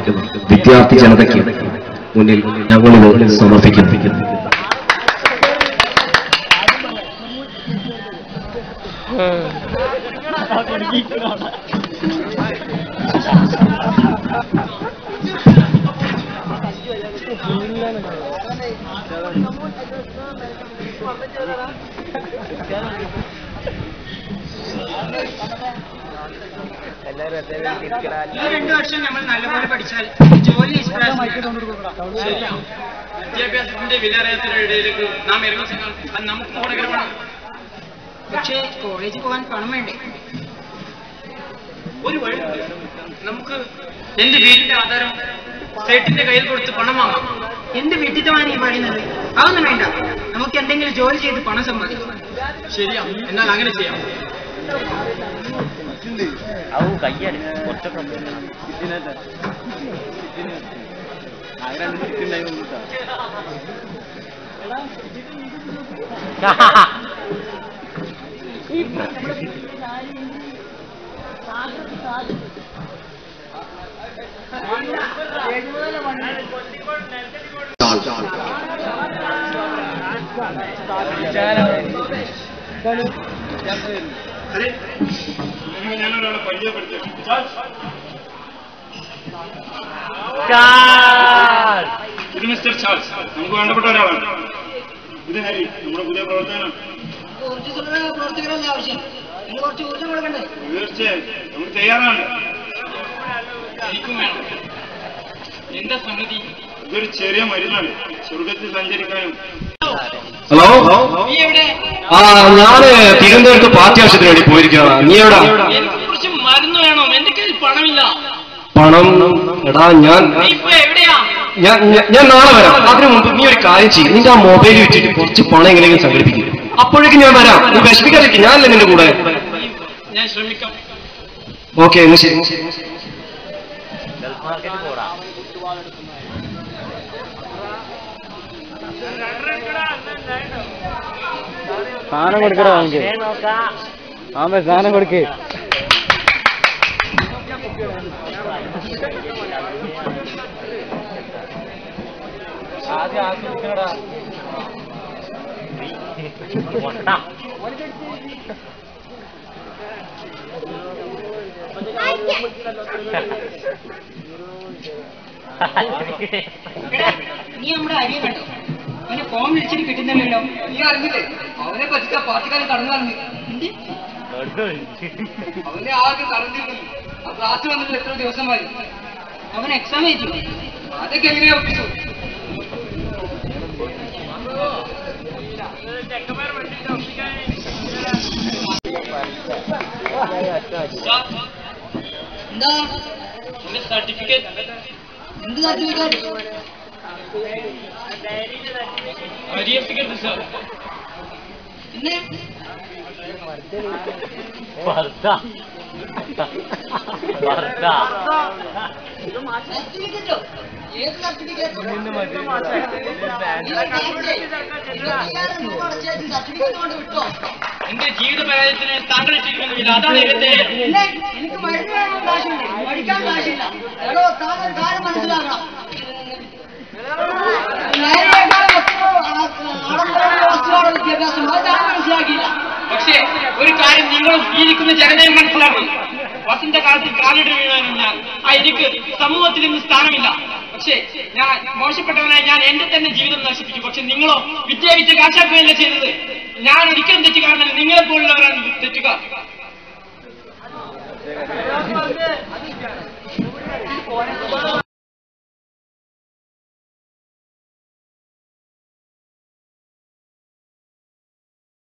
വിദ്യാർത്ഥി ജനതയ്ക്ക് മുന്നിൽ ഞങ്ങളിത് സമർപ്പിക്കുന്നു ഈ രണ്ടു വർഷം നമ്മൾ നല്ലപോലെ പഠിച്ചാൽ ജോലി ശരിയാ. വിദ്യാഭ്യാസത്തിന്റെ വിലറിയത്തിന്റെ ഇടയിലേക്ക് നാം ഇറങ്ങി ചെന്നാൽ അത് നമുക്ക് ഗുണകരമാണ് പക്ഷേ കോളേജിൽ പോകാൻ പണം വേണ്ടേ ഒരു വഴിയുണ്ട് നമുക്ക് എന്റെ വീടിന്റെ ആധാരം സേട്ടിന്റെ കയ്യിൽ കൊടുത്ത് പണം വാങ്ങാം എന്ത് വിട്ടിത്തമാണ് ഈ പറയുന്നത് അതൊന്നും വേണ്ട നമുക്ക് എന്തെങ്കിലും ജോലി ചെയ്ത് പണം സമ്പാദിക്കാം ശരിയാ എന്നാൽ അങ്ങനെ ചെയ്യാം അವು കയ്യടി കുറച്ചൊക്കെ അതെ ഞാനൊരാളെ പരിചയപ്പെടുത്തി ഇത് മിസ്റ്റർ ചാൾസ് നമുക്ക് വേണ്ടപ്പെട്ട ഒരാളാണ് ഇത് ഹരി നമ്മുടെ പുതിയ പ്രവർത്തകനാണ് പ്രവർത്തകരല്ല ആവശ്യം ഇതിന് കുറച്ച് ഊർജ്ജം കൊടുക്കണ്ടേ തീർച്ചയായും നമ്മൾ തയ്യാറാണ് എനിക്കും വേണം എന്താ സംഗതി ഇതൊരു ചെറിയ മരുന്നാണ് സ്വർഗത്തിൽ സഞ്ചരിക്കാനും ഹലോ നീ എവിടെ ആ ഞാന് തിരുവനന്തപുരത്ത് പാർട്ടി ആവശ്യത്തിന് വേണ്ടി പോയിരിക്കുകയാണ് നീ എവിടാ എനിക്ക് കുറച്ച് മരുന്ന് വേണം എന്റെ കയ്യിൽ പണമില്ല പണം എടാ ഞാൻ നീ ഇപ്പൊ എവിടെയാ ഞാൻ ഞാൻ- ഞാൻ നാളെ വരാം അതിനു മുമ്പ് നീ ഒരു കാര്യം ചെയ്യും നിന്റെ ആ മൊബൈൽ വെച്ചിട്ട് കുറച്ച് പണം എങ്ങനെയെങ്കിലും സംഘടിപ്പിക്കും അപ്പോഴേക്കും ഞാൻ വരാം നീ വിഷമിക്കാതിരിക്കും ഞാനല്ലേ നിന്റെ കൂടെ ഞാൻ ശ്രമിക്കാം ഓക്കെ എന്നാ ശരി ഗൾഫ് മാർക്കറ്റ് പോടാ സാധനം കൊടുക്കടാ നമുക്ക് നോക്കാം ആമേ സാധനം കൊടുക്ക് ആദ്യം ആസ്വദിക്കണടാ കൊണ്ടാ നീ നമ്മുടെ അരിയെ കണ്ടോ അവന് ഫോൺ വിളിച്ചിട്ട് കിട്ടുന്നില്ലല്ലോ നീ അറിഞ്ഞില്ലേ അവനെ പറ്റിച്ച പാർട്ടിക്കാരൻ കടന്നു കളഞ്ഞു അവനെ ആകെ കളഞ്ഞിരുന്നു ആ ക്ലാസ് വന്നിട്ട് എത്ര ദിവസമായി അവൻ എക്സാം എഴുതി അതൊക്കെ എങ്ങനെയാ ഒപ്പിച്ചു എന്താ എന്റെ സർട്ടിഫിക്കറ്റ് എന്ത് സർട്ടിഫിക്കറ്റ് അരിയപ്പിക്കരുത് സാർ പിന്നെ വർദ്ധ വർദ്ധ സർട്ടിഫിക്കറ്റോ ഏത് സർട്ടിഫിക്കറ്റ് സർട്ടിഫിക്കറ്റ് കൊണ്ട് വിട്ടോ എന്റെ ജീവിത പരാജയത്തിന് താങ്കൾ ഇട്ടിരിക്കുന്നില്ല അതാണ് എന്റെ പിന്നെ എനിക്ക് മരുന്ന് വേണം കാശുണ്ട് പഠിക്കാൻ കാശില്ല എടോ താങ്കൾ കാര്യം മനസ്സിലാക്കണം ലൈനിനേക്കാൾ എത്രയോ ആഡംബരമുള്ള വസ്തുവാണ് വിദ്യാഭ്യാസം അത് താൻ മനസ്സിലാക്കിയില്ല പക്ഷേ ഒരു കാര്യം നിങ്ങളും ഈ ഇരിക്കുന്ന ജനതയും മനസ്സിലാക്കും വസന്തകാലത്തിൽ കാലിട്ട് വീഴാനും ഞാൻ ആ എനിക്ക് സമൂഹത്തിൽ ഇന്ന് സ്ഥാനമില്ല പക്ഷേ ഞാൻ മോശപ്പെട്ടവനായി ഞാൻ എന്റെ തന്നെ ജീവിതം നശിപ്പിച്ചു പക്ഷെ നിങ്ങളോ വിദ്യാവിദ്യ കാശാക്കുകയല്ല ചെയ്തത് ഞാൻ ഒരിക്കലും തെറ്റുകാരനല്ല നിങ്ങളെ പോലുള്ളവരാണ് തെറ്റുകാർ ആ